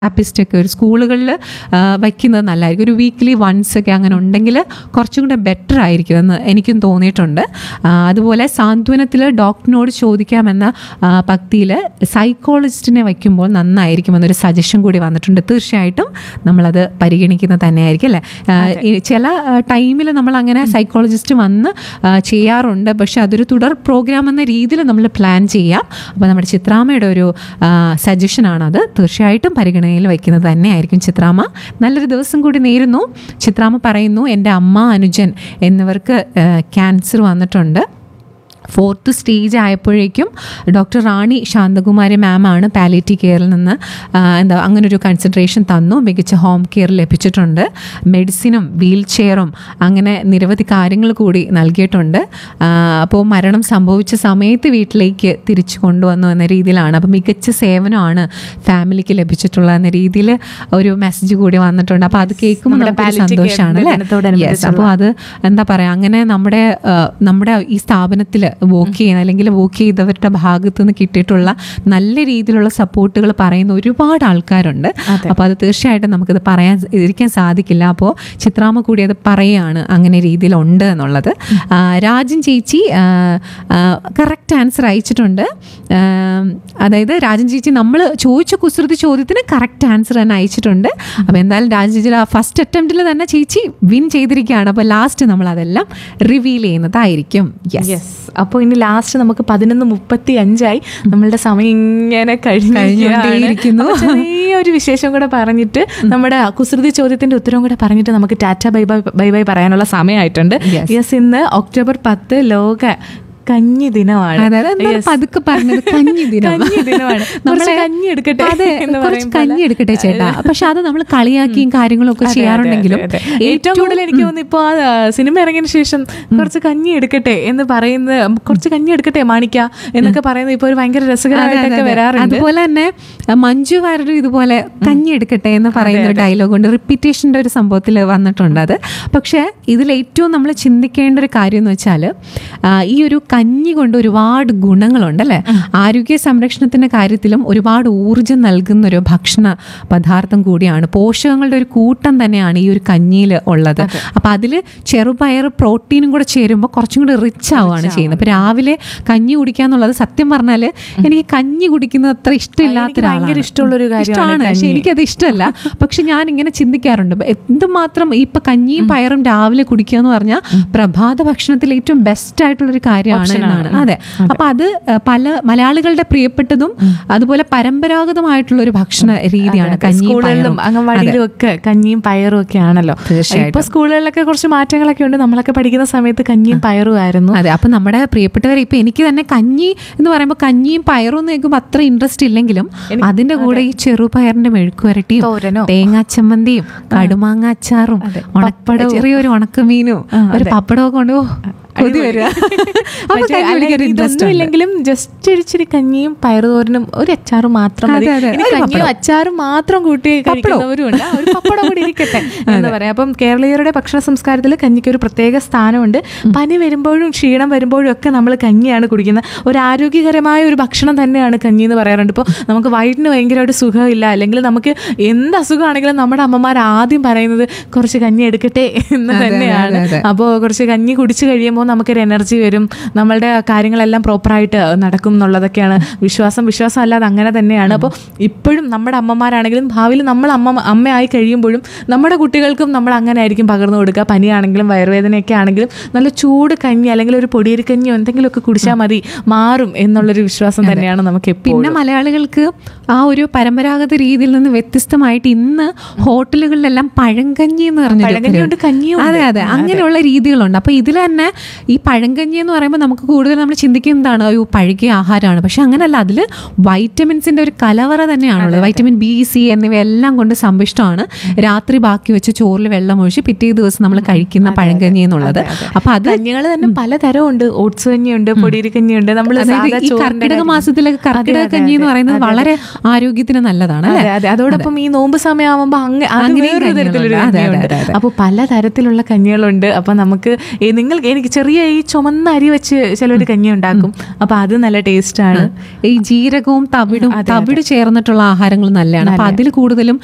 തെറാപ്പിസ്റ്റൊക്കെ ഒരു സ്കൂളുകളിൽ വയ്ക്കുന്നത് നല്ലതായിരിക്കും ഒരു വീക്ക്ലി വൺസ് ഒക്കെ അങ്ങനെ ഉണ്ടെങ്കിൽ കുറച്ചും കൂടെ ബെറ്റർ ആയിരിക്കും എന്ന് എനിക്കും തോന്നിയിട്ടുണ്ട് ആ, അതുപോലെ സാന്ത്വനത്തിൽ ഡോക്ടറിനോട് ചോദിക്കാമെന്ന ഭക്തിയിൽ സൈക്കോളജിസ്റ്റിനെ വയ്ക്കുമ്പോൾ നന്നായിരിക്കുമെന്നൊരു സജഷൻ കൂടി വന്നിട്ടുണ്ട് തീർച്ചയായിട്ടും നമ്മളത് പരിഗണിക്കുന്നത് തന്നെയായിരിക്കും അല്ലേ ആ, ഈ ചില ടൈമിൽ നമ്മൾ അങ്ങനെ സൈക്കോളജിസ്റ്റ് വന്ന് ആ, ചെയ്യാറുണ്ട് പക്ഷെ അതൊരു തുടർ പ്രോഗ്രാം എന്ന രീതിയിൽ നമ്മൾ പ്ലാൻ ചെയ്യാം അപ്പോൾ നമ്മുടെ ചിത്രാമ്മയുടെ ഒരു സജഷനാണത് തീർച്ചയായിട്ടും പരിഗണനയിൽ വയ്ക്കുന്നത് തന്നെയായിരിക്കും ചിത്രാമ്മ നല്ലൊരു ദിവസം കൂടി നേരുന്നു ചിത്രാമ്മ പറയുന്നു എൻ്റെ അമ്മ അനുജൻ എന്നിവർക്ക് ക്യാൻസർ വന്നിട്ടുണ്ട് ഫോർത്ത് സ്റ്റേജ് ആയപ്പോഴേക്കും ഡോക്ടർ റാണി ശാന്തകുമാരി മാമാണ് പാലിറ്റി കെയറിൽ നിന്ന് ആ, എന്താ അങ്ങനെ ഒരു കൺസിഡറേഷൻ തന്നു മികച്ച ഹോം കെയർ ലഭിച്ചിട്ടുണ്ട് മെഡിസിനും വീൽ ചെയറും അങ്ങനെ നിരവധി കാര്യങ്ങൾ കൂടി നൽകിയിട്ടുണ്ട് ആ, അപ്പോൾ മരണം സംഭവിച്ച സമയത്ത് വീട്ടിലേക്ക് തിരിച്ചു കൊണ്ടുവന്നു എന്ന രീതിയിലാണ് അപ്പോൾ മികച്ച സേവനമാണ് ഫാമിലിക്ക് ലഭിച്ചിട്ടുള്ള എന്ന രീതിയിൽ ഒരു മെസ്സേജ് കൂടി വന്നിട്ടുണ്ട് അപ്പോൾ അത് കേൾക്കുമ്പോൾ നമ്മുടെ നമുക്കൊരു palliative care സന്തോഷമാണ് അല്ലേ ദിനത്തോടനുബന്ധിച്ചുള്ള- Yes, അപ്പോൾ അത് എന്താ പറയുക അങ്ങനെ നമ്മുടെ ആ, നമ്മുടെ ഈ സ്ഥാപനത്തിൽ വർക്ക് ചെയ്യുന്ന അല്ലെങ്കിൽ വർക്ക് ചെയ്തവരുടെ ഭാഗത്ത് നിന്ന് കിട്ടിയിട്ടുള്ള നല്ല രീതിയിലുള്ള സപ്പോർട്ടുകൾ പറയുന്ന ഒരുപാട് ആൾക്കാരുണ്ട് അപ്പോൾ അത് തീർച്ചയായിട്ടും നമുക്കത് പറയാൻ ഇരിക്കാൻ സാധിക്കില്ല അപ്പോൾ ചിത്രാമ്മ കൂടി അത് പറയുകയാണ് അങ്ങനെ രീതിയിലുണ്ട് എന്നുള്ളത് ആ, രാജൻ ചേച്ചി കറക്റ്റ് ആൻസർ അയച്ചിട്ടുണ്ട് ആ, അതായത് രാജൻ ചേച്ചി നമ്മൾ ചോദിച്ച കുസൃതി ചോദ്യത്തിന് കറക്റ്റ് ആൻസർ തന്നെ അയച്ചിട്ടുണ്ട് അപ്പോൾ എന്തായാലും രാജൻ ചേച്ചി ആ ഫസ്റ്റ് അറ്റംപ്റ്റിൽ തന്നെ ചേച്ചി വിൻ ചെയ്തിരിക്കുകയാണ് അപ്പോൾ ലാസ്റ്റ് നമ്മൾ അതെല്ലാം റിവീൽ ചെയ്യുന്നതായിരിക്കും യെസ് യെസ് അപ്പോൾ ഇനി ലാസ്റ്റ് നമുക്ക് പതിനൊന്ന് മുപ്പത്തി അഞ്ചായി നമ്മളുടെ സമയം ഇങ്ങനെ കഴിഞ്ഞുകൊണ്ടേയിരിക്കുന്നു. കഴിഞ്ഞു ചെറിയൊരു വിശേഷം കൂടെ പറഞ്ഞിട്ട് നമ്മുടെ കുസൃതി ചോദ്യത്തിന്റെ ഉത്തരവും കൂടെ പറഞ്ഞിട്ട് നമുക്ക് tata bye bye bye bye പറയാനുള്ള സമയമായിട്ടുണ്ട് Yes. യെസ് ഇന്ന് ഒക്ടോബർ പത്ത് ലോക കഞ്ഞി ദിനമാണ് അതായത് എന്താണ് Yes. പതുക്കെ പറഞ്ഞത് കഞ്ഞി ദിനം കഞ്ഞി ദിനമാണ് കുറച്ച് കഞ്ഞി എടുക്കട്ടെ അതെ എന്ന് കുറച്ച് പറയുമ്പോൾ കഞ്ഞി എടുക്കട്ടെ ചേട്ടാ പക്ഷെ അത് നമ്മൾ കളിയാക്കിയും കാര്യങ്ങളും ഒക്കെ അതെ, ചെയ്യാറുണ്ടെങ്കിലും അതെ, അതെ, അതെ. ഏറ്റവും കൂടുതൽ എനിക്ക് തോന്നുന്നു ഇപ്പൊ ആ സിനിമ ഇറങ്ങിയതിന് ശേഷം കുറച്ച് കഞ്ഞി എടുക്കട്ടെ എന്ന് പറയുന്നത് കുറച്ച് കഞ്ഞി എടുക്കട്ടെ മാണിക്ക എന്നൊക്കെ പറയുന്നത് ഇപ്പൊ ഒരു ഭയങ്കര അതെ, അതെ, രസകരമായിട്ടൊക്കെ അതെ. വരാറുണ്ട് അതുപോലെ തന്നെ അഹ് മഞ്ജു വാര്യർ ഇതുപോലെ കഞ്ഞി എടുക്കട്ടെ എന്ന് പറയുന്ന ഒരു ഡയലോഗ് കൊണ്ട് റിപ്പീറ്റേഷൻ്റെ ഒരു സംഭവത്തിൽ വന്നിട്ടുണ്ട് അത് പക്ഷേ ഇതിൽ ഏറ്റവും നമ്മൾ ചിന്തിക്കേണ്ട ഒരു കാര്യം എന്ന് വെച്ചാൽ ഈ ഒരു കഞ്ഞി കൊണ്ട് ഒരുപാട് ഗുണങ്ങളുണ്ട് അല്ലേ ആരോഗ്യ സംരക്ഷണത്തിൻ്റെ കാര്യത്തിലും ഒരുപാട് ഊർജ്ജം നൽകുന്ന ഒരു ഭക്ഷണ പദാർത്ഥം കൂടിയാണ് പോഷകങ്ങളുടെ ഒരു കൂട്ടം തന്നെയാണ് ഈ ഒരു കഞ്ഞിയിൽ ഉള്ളത് അപ്പം അതിൽ ചെറുപയർ പ്രോട്ടീനും കൂടെ ചേരുമ്പോൾ കുറച്ചും കൂടി റിച്ച് ആവുകയാണ് ചെയ്യുന്നത് അപ്പം രാവിലെ കഞ്ഞി കുടിക്കുക എന്നുള്ളത് സത്യം പറഞ്ഞാൽ എനിക്ക് കഞ്ഞി കുടിക്കുന്നത് അത്ര ഇഷ്ടമില്ലാത്ത എനിക്ക് ഭയങ്കര ഒരാളാണ്. ഇഷ്ടമുള്ളൊരു കാര്യമാണ് ഇഷ്ടമാണ് പക്ഷെ കഞ്ഞി. എനിക്കത് ഇഷ്ടമല്ല പക്ഷെ ഞാൻ ഇങ്ങനെ ചിന്തിക്കാറുണ്ട് എന്തുമാത്രം ഇപ്പൊ കഞ്ഞിയും പയറും രാവിലെ കുടിക്കുക എന്ന് പറഞ്ഞാൽ പ്രഭാത ഭക്ഷണത്തിൽ ഏറ്റവും ബെസ്റ്റ് ആയിട്ടുള്ള ഒരു കാര്യമാണ് എന്നാണ് അതെ അപ്പൊ അത് അഹ്, പല മലയാളികളുടെ പ്രിയപ്പെട്ടതും അതുപോലെ പരമ്പരാഗതമായിട്ടുള്ള ഒരു ഭക്ഷണ രീതിയാണ് കഞ്ഞി സ്കൂളുകളിലും അംഗൻവാടിയിലും ഒക്കെ കഞ്ഞിയും പയറും ഒക്കെ ആണല്ലോ തീർച്ചയായിട്ടും. ഇപ്പൊ സ്കൂളുകളിലൊക്കെ കുറച്ച് മാറ്റങ്ങളൊക്കെ ഉണ്ട് നമ്മളൊക്കെ പഠിക്കുന്ന സമയത്ത് കഞ്ഞിയും പയറും ആയിരുന്നു അതെ അപ്പൊ നമ്മുടെ പ്രിയപ്പെട്ടവർ ഇപ്പൊ എനിക്ക് തന്നെ കഞ്ഞി എന്ന് പറയുമ്പോൾ കഞ്ഞിയും പയറും എന്ന് കേൾക്കുമ്പോൾ അത്ര ഇൻട്രസ്റ്റ് ഇല്ലെങ്കിലും അതിന്റെ കൂടെ ഈ ചെറുപയറിന്റെ മെഴുക്കുവരട്ടിയും തോരനോ. തേങ്ങാച്ചമ്മന്തിയും കടുമാങ്ങ അച്ചാറും ഉണക്കപ്പട ചെറിയൊരു ഉണക്കമീനും ഒരു പപ്പടമൊക്കെ കൊണ്ട് ഓ, കൊതി വരിക അപ്പൊ മറ്റേ കഞ്ഞി അല്ല, കുടിക്കാൻ ഒരു interest ഇതൊന്നും ഉണ്ട്. ഇല്ലെങ്കിലും ജസ്റ്റ് ഇച്ചിരി കഞ്ഞിയും പയറുതോരനും ഒരു അച്ചാറും മാത്രം മതി അതെ, അതെ. ഇനി ഒരു കഞ്ഞിയും അച്ചാറും മാത്രം കൂട്ടി കഴിക്കുന്നവരും ഉണ്ട് ആ, ഒരു പപ്പടം കൂടി ഇരിക്കട്ടെ എന്ന് പറയാം അപ്പം കേരളീയരുടെ ഭക്ഷണ സംസ്കാരത്തിൽ കഞ്ഞിക്ക് ഒരു പ്രത്യേക സ്ഥാനമുണ്ട് പനി വരുമ്പോഴും ക്ഷീണം വരുമ്പോഴും ഒക്കെ നമ്മൾ കഞ്ഞിയാണ് കുടിക്കുന്നത് ഒരു ആരോഗ്യകരമായ ഒരു ഭക്ഷണം തന്നെയാണ് കഞ്ഞി എന്ന് പറയാറുണ്ട് ഇപ്പോൾ നമുക്ക് വയറ്റിന് ഭയങ്കരമായിട്ട് സുഖമില്ല അല്ലെങ്കിൽ നമുക്ക് എന്ത് അസുഖമാണെങ്കിലും നമ്മുടെ അമ്മമാർ ആദ്യം പറയുന്നത് കുറച്ച് കഞ്ഞി എടുക്കട്ടെ എന്ന് അതെ, തന്നെയാണ് അതെ, അതെ. അപ്പോൾ കുറച്ച് കഞ്ഞി കുടിച്ചു കഴിയുമ്പോൾ നമുക്കൊരു എനർജി വരും നമ്മളുടെ കാര്യങ്ങളെല്ലാം പ്രോപ്പറായിട്ട് നടക്കും എന്നുള്ളതൊക്കെയാണ് വിശ്വാസം വിശ്വാസം അല്ലാതെ അങ്ങനെ തന്നെയാണ് അപ്പോൾ ഇപ്പോഴും നമ്മുടെ അമ്മമാരാണെങ്കിലും ഭാവിയിൽ നമ്മൾ അമ്മ അമ്മയായി കഴിയുമ്പോഴും നമ്മുടെ കുട്ടികൾക്കും നമ്മൾ അങ്ങനെ ആയിരിക്കും പകർന്നു കൊടുക്കുക പനിയാണെങ്കിലും വയറുവേദനയൊക്കെ ആണെങ്കിലും നല്ല ചൂട് കഞ്ഞി അല്ലെങ്കിൽ ഒരു പൊടിയരി കഞ്ഞിയോ എന്തെങ്കിലുമൊക്കെ കുടിച്ചാൽ മതി മാറും എന്നുള്ളൊരു വിശ്വാസം തന്നെയാണ് നമുക്ക് എപ്പോഴും പിന്നെ മലയാളികൾക്ക് ആ ഒരു പരമ്പരാഗത രീതിയിൽ നിന്ന് വ്യത്യസ്തമായിട്ട് ഇന്ന് ഹോട്ടലുകളിലെല്ലാം പഴങ്കഞ്ഞി എന്ന് പറഞ്ഞൊരു പഴങ്കഞ്ഞിയുണ്ട്, ഒരു- കഞ്ഞിയുണ്ട്. അതെ അതെ അങ്ങനെയുള്ള രീതികളുണ്ട് അപ്പൊ ഇതിൽ തന്നെ ഈ പഴങ്കഞ്ഞി എന്ന് പറയുമ്പോൾ നമുക്ക് കൂടുതൽ നമ്മൾ ചിന്തിക്കുന്നതാണ് അയ്യോ പഴകിയ ആഹാരമാണ് പക്ഷെ അങ്ങനെയല്ല അതിൽ വൈറ്റമിൻസിന്റെ ഒരു കലവറ തന്നെയാണുള്ളത് വൈറ്റമിൻ ബി സി എന്നിവയെല്ലാം കൊണ്ട് സമ്പുഷ്ടമാണ് രാത്രി ബാക്കി വെച്ച് ചോറിൽ വെള്ളം ഒഴിച്ച് പിറ്റേ ദിവസം നമ്മൾ കഴിക്കുന്ന പഴങ്കഞ്ഞി എന്നുള്ളത് അപ്പൊ അത് കഞ്ഞികൾ തന്നെ പലതരം ഉണ്ട് ഓട്സ് കഞ്ഞിയുണ്ട് പൊടിയരി കഞ്ഞിയുണ്ട് നമ്മൾ അതായത് ഈ കർക്കിടക മാസത്തിലൊക്കെ കർക്കിടക കഞ്ഞി എന്ന് പറയുന്നത് വളരെ ആരോഗ്യത്തിന് നല്ലതാണ് അല്ലേ അതെ അതെ അതോടൊപ്പം ഈ നോമ്പ് സമയമാകുമ്പോ അങ്ങ അത് അങ്ങനെയും വേറൊരു തരത്തിലൊരു കഞ്ഞികളുണ്ട്. അതെ, കഞ്ഞിയുണ്ട് അതെ, അതെ. അപ്പോൾ പല തരത്തിലുള്ള കഞ്ഞികളുണ്ട് അപ്പൊ നമുക്ക് ഈ നിങ്ങൾ എനിക്ക് ചെറിയ ഈ ചുമന്ന അരി വെച്ച് ചിലർ കഞ്ഞി ഉണ്ടാക്കും അപ്പൊ അത് നല്ല ടേസ്റ്റ് ആണ് ഈ ജീരകവും തവിടും തവിട് ചേർന്നിട്ടുള്ള ആഹാരങ്ങൾ നല്ലതാണ് അപ്പൊ അതിൽ കൂടുതലും